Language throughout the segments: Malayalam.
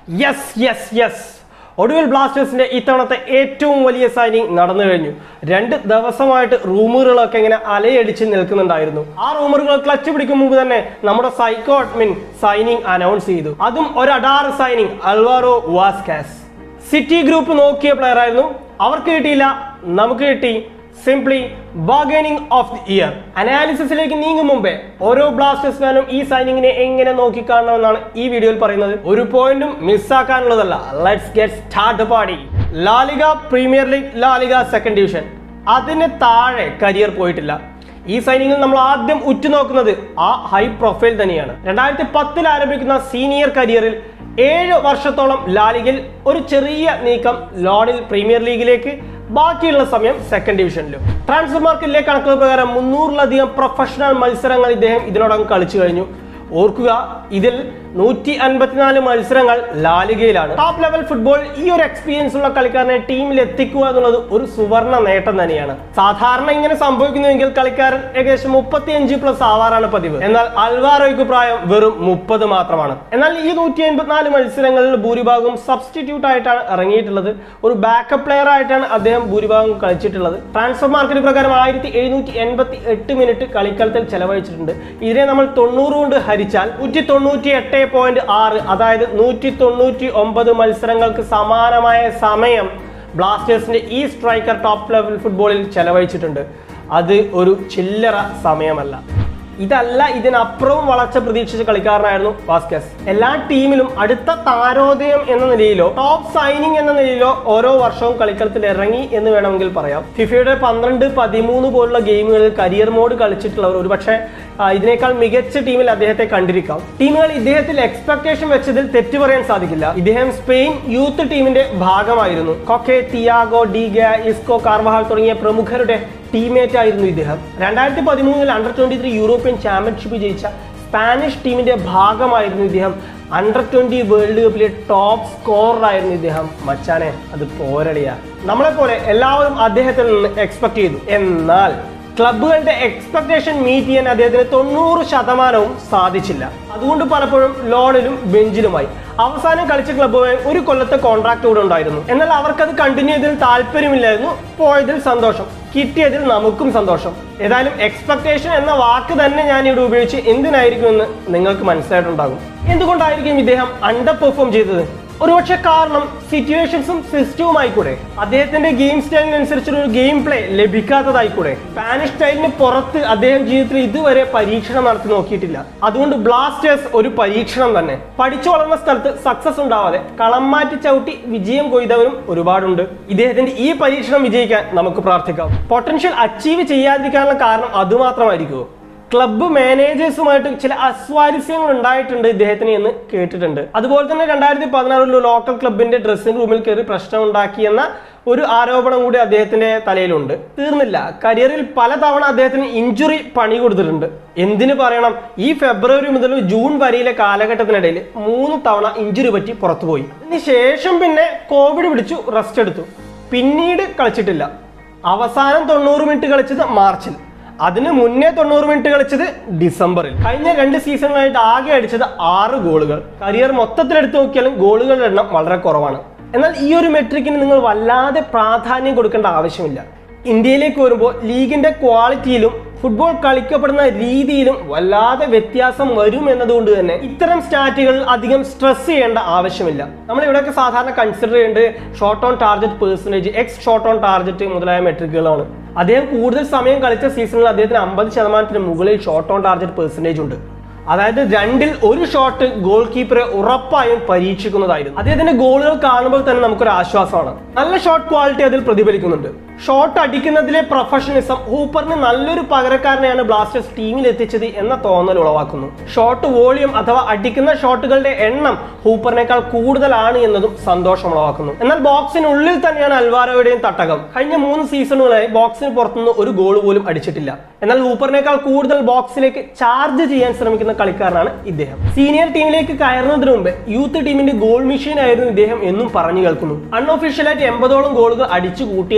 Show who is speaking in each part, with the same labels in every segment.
Speaker 1: യെസ് യെസ് യെസ് ഒടുവിൽ ബ്ലാസ്റ്റേഴ്സിന്റെ ഇത്തവണത്തെ ഏറ്റവും വലിയ സൈനിങ് നടന്നു കഴിഞ്ഞു രണ്ട് ദിവസമായിട്ട് റൂമറുകളൊക്കെ ഇങ്ങനെ അലയടിച്ച് നിൽക്കുന്നുണ്ടായിരുന്നു ആ റൂമറുകൾ ക്ലച്ച് പിടിക്കും മുമ്പ് തന്നെ നമ്മുടെ സൈക്കോ അഡ്മിൻ സൈനിങ് അനൗൺസ് ചെയ്തു അതും ഒരു അഡാറ് signing Alvaro Vazquez city group നോക്കിയ പ്ലെയർ ആയിരുന്നു അവർക്ക് കിട്ടിയില്ല നമുക്ക് കിട്ടി simply bargaining of the year അനാലിസിസിലേക്ക് നീങ്ങും മുമ്പേ ഓരോ ബ്ലാസ്റ്റേഴ്സ് ഫാനും ഈ സൈനിങ്ങിനെ എങ്ങനെ നോക്കിക്കാണണമെന്നാണ് ഈ വീഡിയോയിൽ പറയുന്നത് ഒരു പോയിന്റും മിസ്സാക്കാനുള്ളതല്ല ലെറ്റ്സ് ഗെറ്റ് സ്റ്റാർട്ട് പാടി La Liga premier league La Liga second division അതിന് താഴെ കരിയർ പോയിട്ടില്ല ഈ സൈനിങ്ങിൽ നമ്മൾ ആദ്യം ഉറ്റുനോക്കുന്നത് ആ ഹൈ പ്രൊഫൈൽ തന്നെയാണ് രണ്ടായിരത്തി പത്തിൽ ആരംഭിക്കുന്ന സീനിയർ കരിയറിൽ ഏഴ് വർഷത്തോളം ലാലിഗിൽ ഒരു ചെറിയ നീക്കം ലോണിൽ പ്രീമിയർ ലീഗിലേക്ക് ബാക്കിയുള്ള സമയം സെക്കൻഡ് ഡിവിഷനിലും ട്രാൻസ്ഫർ മാർക്കറ്റിലെ കണക്കുകൾ പ്രകാരം മുന്നൂറിലധികം പ്രൊഫഷണൽ മത്സരങ്ങൾ ഇദ്ദേഹം ഇതിനോടകം കളിച്ചു കഴിഞ്ഞു ഓർക്കുക ഇതിൽ നൂറ്റി അൻപത്തിനാല് മത്സരങ്ങൾ ലാലിഗയിലാണ് ടോപ്പ് ലെവൽ ഫുട്ബോൾ ഈ ഒരു എക്സ്പീരിയൻസ് ഉള്ള കളിക്കാരനെ ടീമിൽ എത്തിക്കുക എന്നുള്ളത് ഒരു സുവർണ നേട്ടം തന്നെയാണ് സാധാരണ ഇങ്ങനെ സംഭവിക്കുന്നുവെങ്കിൽ കളിക്കാരൻ ഏകദേശം മുപ്പത്തിയഞ്ച് പ്ലസ് ആവാറാണ് പതിവ് എന്നാൽ അൽവാറോയ്ക്ക് പ്രായം വെറും മുപ്പത് മാത്രമാണ് എന്നാൽ ഈ നൂറ്റി അൻപത്തിനാല് മത്സരങ്ങളിൽ ഭൂരിഭാഗവും സബ്സ്റ്റിറ്റ്യൂട്ട് ആയിട്ടാണ് ഇറങ്ങിയിട്ടുള്ളത് ഒരു ബാക്കപ്പ് പ്ലെയർ ആയിട്ടാണ് അദ്ദേഹം ഭൂരിഭാഗം കളിച്ചിട്ടുള്ളത് ട്രാൻസ്ഫർ മാർക്കറ്റ് പ്രകാരം ആയിരത്തി എഴുന്നൂറ്റി എൺപത്തി എട്ട് മിനിറ്റ് കളിക്കളത്തിൽ ചെലവഴിച്ചിട്ടുണ്ട് ഇതിനെ നമ്മൾ തൊണ്ണൂറ് കൊണ്ട് ഹരിച്ചാൽ നൂറ്റി തൊണ്ണൂറ്റി എട്ട് പോയിന്റ് ആറ് അതായത് നൂറ്റി തൊണ്ണൂറ്റി ഒമ്പത് മത്സരങ്ങൾക്ക് സമാനമായ സമയം ബ്ലാസ്റ്റേഴ്സിന്റെ ഈ സ്ട്രൈക്കർ ടോപ്പ് ലെവൽ ഫുട്ബോളിൽ ചെലവഴിച്ചിട്ടുണ്ട് അത് ഒരു ചില്ലറ സമയമല്ല ഇതല്ല ഇതിനപ്പുറവും വളർച്ച പ്രതീക്ഷിച്ച കളിക്കാരനായിരുന്നു വാസ്കസ് എല്ലാ ടീമിലും അടുത്ത താരോദയം എന്ന നിലയിലോ ടോപ്പ് സൈനിങ് എന്ന നിലയിലോ ഓരോ വർഷവും കളിക്കളത്തിൽ ഇറങ്ങി എന്ന് വേണമെങ്കിൽ പറയാം ഫിഫയുടെ പന്ത്രണ്ട് പതിമൂന്ന് പോലുള്ള ഗെയിമുകളിൽ കരിയർ മോഡ് കളിച്ചിട്ടുള്ളവർ ഒരുപക്ഷെ ആ, ഇതിനേക്കാൾ മികച്ച ടീമിൽ അദ്ദേഹത്തെ കണ്ടിരിക്കാം ടീമുകൾ ഇദ്ദേഹത്തിൽ എക്സ്പെക്ടേഷൻ വെച്ചതിൽ തെറ്റു പറയാൻ സാധിക്കില്ല ഇദ്ദേഹം സ്പെയിൻ യൂത്ത് ടീമിന്റെ ഭാഗമായിരുന്നു കൊക്കെ തിയാഗോ ഡീഗ ഇസ്കോ കാർവഹാൾ തുടങ്ങിയ പ്രമുഖരുടെ ടീമേറ്റ് ആയിരുന്നു ഇദ്ദേഹം രണ്ടായിരത്തി പതിമൂന്നിൽ under twenty three European championship ജയിച്ച സ്പാനിഷ് ടീമിന്റെ ഭാഗമായിരുന്നു ഇദ്ദേഹം അണ്ടർ ട്വന്റി വേൾഡ് കപ്പിലെ ടോപ്പ് സ്കോറർ ആയിരുന്നു ഇദ്ദേഹം മച്ചാനെ അത് പോരടിയാ നമ്മളെ പോലെ എല്ലാവരും അദ്ദേഹത്തിൽ നിന്ന് എക്സ്പെക്ട് ചെയ്തു എന്നാൽ ക്ലബുകളുടെ എക്സ്പെക്ടേഷൻ മീറ്റ് ചെയ്യാൻ അദ്ദേഹത്തിന് തൊണ്ണൂറ് ശതമാനവും സാധിച്ചില്ല അതുകൊണ്ട് പലപ്പോഴും ലോണിലും ബെഞ്ചിലുമായി അവസാനം കളിച്ച ക്ലബ്ബുമായി ഒരു കൊല്ലത്തെ കോൺട്രാക്ട് കൂടെ ഉണ്ടായിരുന്നു എന്നാൽ അവർക്കത് കണ്ടിന്യൂ ചെയ്തതിൽ താല്പര്യമില്ലായിരുന്നു പോയതിൽ സന്തോഷം കിട്ടിയതിൽ നമുക്കും സന്തോഷം ഏതായാലും എക്സ്പെക്ടേഷൻ എന്ന വാക്ക് തന്നെ ഞാൻ ഇവിടെ ഉപയോഗിച്ച് എന്തിനായിരിക്കും എന്ന് നിങ്ങൾക്ക് മനസ്സിലായിട്ടുണ്ടാകും എന്തുകൊണ്ടായിരിക്കും ഇദ്ദേഹം അണ്ടർ പെർഫോം ചെയ്തത് ഒരുപക്ഷെ കാരണം സിറ്റുവേഷൻസും സിസ്റ്റവും ആയിക്കൂടെ അദ്ദേഹത്തിന്റെ ഗെയിം സ്റ്റൈലിനനുസരിച്ചുള്ള ഒരു ഗെയിം പ്ലേ ലഭിക്കാത്തതായിക്കൂടെ സ്പാനിഷ് സ്റ്റൈലിന് പുറത്ത് അദ്ദേഹം ജീവിതത്തിൽ ഇതുവരെ പരീക്ഷണം നടത്തി നോക്കിയിട്ടില്ല അതുകൊണ്ട് ബ്ലാസ്റ്റേഴ്സ് ഒരു പരീക്ഷണം തന്നെ പഠിച്ചു വളർന്ന സ്ഥലത്ത് സക്സസ് ഉണ്ടാവാതെ കളം മാറ്റി ചവിട്ടി വിജയം കൊയ്തവരും ഒരുപാടുണ്ട് ഇദ്ദേഹത്തിന്റെ ഈ പരീക്ഷണം വിജയിക്കാൻ നമുക്ക് പ്രാർത്ഥിക്കാം പൊട്ടൻഷ്യൽ അച്ചീവ് ചെയ്യാതിരിക്കാനുള്ള കാരണം അതുമാത്രമായിരിക്കുമോ ക്ലബ്ബ് മാനേജേഴ്സുമായിട്ട് ചില അസ്വാരസ്യങ്ങൾ ഉണ്ടായിട്ടുണ്ട് ഇദ്ദേഹത്തിന് എന്ന് കേട്ടിട്ടുണ്ട് അതുപോലെ തന്നെ രണ്ടായിരത്തി പതിനാറിൽ ലോക്കൽ ക്ലബിന്റെ ഡ്രസ്സിംഗ് റൂമിൽ കയറി പ്രശ്നം ഉണ്ടാക്കിയെന്ന ഒരു ആരോപണം കൂടി അദ്ദേഹത്തിന്റെ തലയിലുണ്ട് തീർന്നില്ല കരിയറിൽ പലതവണ അദ്ദേഹത്തിന് ഇഞ്ചുറി പണി കൊടുത്തിട്ടുണ്ട് എന്തിനു പറയണം ഈ ഫെബ്രുവരി മുതൽ ജൂൺ വരെയിലെ കാലഘട്ടത്തിനിടയിൽ മൂന്ന് തവണ ഇഞ്ചുറി പറ്റി പുറത്തുപോയി അതിന് ശേഷം പിന്നെ കോവിഡ് പിടിച്ചു റെസ്റ്റ് എടുത്തു പിന്നീട് കളിച്ചിട്ടില്ല അവസാനം തൊണ്ണൂറ് മിനിറ്റ് കളിച്ചത് മാർച്ചിൽ അതിന് മുന്നേ തൊണ്ണൂറ് മിനിറ്റ് കളിച്ചത് ഡിസംബറിൽ കഴിഞ്ഞ രണ്ട് സീസണുകളായിട്ട് ആകെ അടിച്ചത് ആറ് ഗോളുകൾ കരിയർ മൊത്തത്തിൽ എടുത്തു നോക്കിയാലും ഗോളുകളുടെ എണ്ണം വളരെ കുറവാണ് എന്നാൽ ഈ ഒരു മെട്രിക്കിന് നിങ്ങൾ വല്ലാതെ പ്രാധാന്യം കൊടുക്കേണ്ട ആവശ്യമില്ല ഇന്ത്യയിലേക്ക് വരുമ്പോൾ ലീഗിന്റെ ക്വാളിറ്റിയിലും ഫുട്ബോൾ കളിക്കപ്പെടുന്ന രീതിയിലും വല്ലാതെ വ്യത്യാസം വരും എന്നതുകൊണ്ട് തന്നെ ഇത്തരം സ്റ്റാറ്റുകളിൽ അധികം സ്ട്രെസ് ചെയ്യേണ്ട ആവശ്യമില്ല നമ്മൾ ഇവിടെയൊക്കെ സാധാരണ കൺസിഡർ ചെയ്യേണ്ടത് shot on target percentage x shot on target മുതലായ മെട്രിക്കുകളാണ് അദ്ദേഹം കൂടുതൽ സമയം കളിച്ച സീസണിൽ അദ്ദേഹത്തിന് അമ്പത് ശതമാനത്തിന് മുകളിൽ ഷോർട്ട് ഓൺ ടാർഗറ്റ് പേഴ്സൻറ്റേജ് ഉണ്ട് അതായത് രണ്ടിൽ ഒരു ഷോട്ട് ഗോൾ കീപ്പറെ ഉറപ്പായും പരീക്ഷിക്കുന്നതായിരുന്നു അദ്ദേഹത്തിന്റെ ഗോളുകൾ കാണുമ്പോൾ തന്നെ നമുക്കൊരു ആശ്വാസമാണ് നല്ല ഷോട്ട് ക്വാളിറ്റി അതിൽ പ്രതിഫലിക്കുന്നുണ്ട് ഷോട്ട് അടിക്കുന്നതിലെ പ്രൊഫഷണലിസം ഹൂപ്പറിന് നല്ലൊരു പകരക്കാരനെയാണ് ബ്ലാസ്റ്റേഴ്സ് ടീമിൽ എത്തിച്ചത് എന്ന തോന്നൽ ഉളവാക്കുന്നു ഷോട്ട് വോളിയം അഥവാ അടിക്കുന്ന ഷോട്ടുകളുടെ എണ്ണം ഹൂപ്പറിനേക്കാൾ കൂടുതലാണ് എന്നതും സന്തോഷം ഉളവാക്കുന്നു എന്നാൽ ബോക്സിനുള്ളിൽ തന്നെയാണ് അൽവാരോയുടെയും തട്ടകം കഴിഞ്ഞ മൂന്ന് സീസണുകളായി ബോക്സിന് പുറത്തുനിന്ന് ഒരു ഗോൾ പോലും അടിച്ചിട്ടില്ല എന്നാൽ ഹൂപ്പറിനേക്കാൾ കൂടുതൽ ബോക്സിലേക്ക് ചാർജ് ചെയ്യാൻ ശ്രമിക്കുന്ന കളിക്കാരനാണ് ഇദ്ദേഹം സീനിയർ ടീമിലേക്ക് കയറുന്നതിന് മുമ്പ് യൂത്ത് ടീമിന്റെ ഗോൾ മെഷീൻ ആയിരുന്നു ഇദ്ദേഹം എന്നും പറഞ്ഞു കേൾക്കുന്നു അൺഒഫീഷ്യലായിട്ട് എൺപതോളം ഗോളുകൾ അടിച്ചു കൂട്ടിയതിനാലാണ്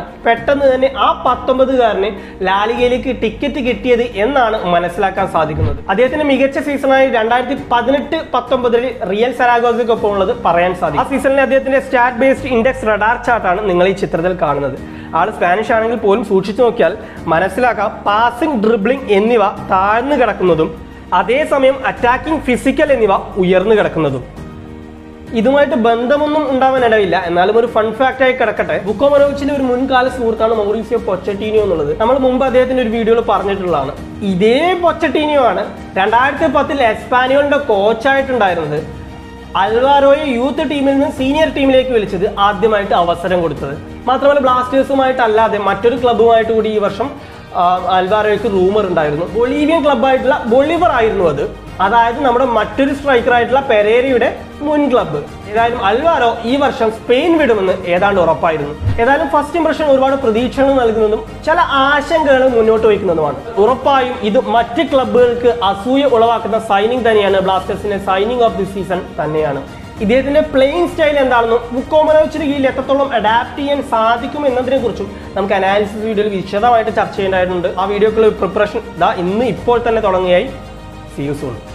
Speaker 1: പെട്ടെന്ന് തന്നെ ആ പത്തൊമ്പതുകാരന് ലാലിഗയിലേക്ക് ടിക്കറ്റ് കിട്ടിയത് എന്നാണ് മനസ്സിലാക്കാൻ സാധിക്കുന്നത് അദ്ദേഹത്തിന്റെ മികച്ച സീസണായി രണ്ടായിരത്തി പതിനെട്ട് പത്തൊമ്പതിൽ റിയൽ സരാഗോസിക്കൊപ്പം ഉള്ളത് പറയാൻ സാധിക്കും ആ സീസണിലെ അദ്ദേഹത്തിന്റെ സ്റ്റാറ്റ് ബേസ്ഡ് ഇൻഡെക്സ് റഡാർ ചാർട്ടാണ് നിങ്ങൾ ഈ ചിത്രത്തിൽ കാണുന്നത് ആൾ സ്പാനിഷ് ആണെങ്കിൽ പോലും സൂക്ഷിച്ചു നോക്കിയാൽ മനസ്സിലാക്കാം പാസിംഗ് ഡ്രിബ്ലിംഗ് എന്നിവ താഴ്ന്നു കിടക്കുന്നതും അതേസമയം അറ്റാക്കിംഗ് ഫിസിക്കൽ എന്നിവ ഉയർന്നു കിടക്കുന്നതും ഇതുമായിട്ട് ബന്ധമൊന്നും ഉണ്ടാവാൻ ഇടയില്ല എന്നാലും ഒരു ഫൺ ഫാക്റ്റ് ആയി കിടക്കട്ടെ ബുക്കോ മറോവിച്ചിന്റെ ഒരു മുൻകാല സുഹൃത്താണ് മൗറീസിയോ പൊച്ചറ്റീനിയോ എന്നുള്ളത് നമ്മൾ മുമ്പ് അദ്ദേഹത്തിന്റെ ഒരു വീഡിയോയിൽ പറഞ്ഞിട്ടുള്ളതാണ് ഇതേ പൊച്ചറ്റീനിയോ ആണ് രണ്ടായിരത്തി പത്തിൽ എസ്പാനിയോളിന്റെ കോച്ചായിട്ടുണ്ടായിരുന്നത് അൽവാരോയെ യൂത്ത് ടീമിൽ നിന്ന് സീനിയർ ടീമിലേക്ക് വിളിച്ചത് ആദ്യമായിട്ട് അവസരം കൊടുത്തത് മാത്രമല്ല ബ്ലാസ്റ്റേഴ്സുമായിട്ടല്ലാതെ മറ്റൊരു ക്ലബ്ബുമായിട്ട് കൂടി ഈ വർഷം ആ, അൽവാരോയ്ക്ക് റൂമർ ഉണ്ടായിരുന്നു ബൊളീവിയൻ ക്ലബ്ബായിട്ടുള്ള ബൊളിവർ ആയിരുന്നു അത് അതായത് നമ്മുടെ മറ്റൊരു സ്ട്രൈക്കർ ആയിട്ടുള്ള പെരേരയുടെ മുൻ ക്ലബ്ബ് ഏതായാലും അൽവാരോ ഈ വർഷം സ്പെയിൻ വിടുമെന്ന് ഏതാണ്ട് ഉറപ്പായിരുന്നു ഏതായാലും ഫസ്റ്റ് ഇംപ്രഷൻ ഒരുപാട് പ്രതീക്ഷകൾ നൽകുന്നതും ചില ആശങ്കകൾ മുന്നോട്ട് വയ്ക്കുന്നതുമാണ് ഉറപ്പായും ഇത് മറ്റ് ക്ലബ്ബുകൾക്ക് അസൂയ ഉളവാക്കുന്ന സൈനിങ് തന്നെയാണ് ബ്ലാസ്റ്റേഴ്സിന്റെ സൈനിങ് ഓഫ് ദി സീസൺ തന്നെയാണ് ഇദ്ദേഹത്തിന്റെ പ്ലേയിങ് സ്റ്റൈൽ എന്താണെന്നും മുക്കോമനോച്ചിന് കീഴിൽ എത്രത്തോളം അഡാപ്റ്റ് ചെയ്യാൻ സാധിക്കും എന്നതിനെ കുറിച്ചും നമുക്ക് അനാലിസിസ് വീഡിയോയിൽ വിശദമായിട്ട് ചർച്ച ചെയ്യേണ്ടതായിട്ടുണ്ട് ആ വീഡിയോക്കുള്ള പ്രിപ്പറേഷൻ ഇതാ ഇന്ന് ഇപ്പോൾ തന്നെ തുടങ്ങിയായി സീ യു സൂൺ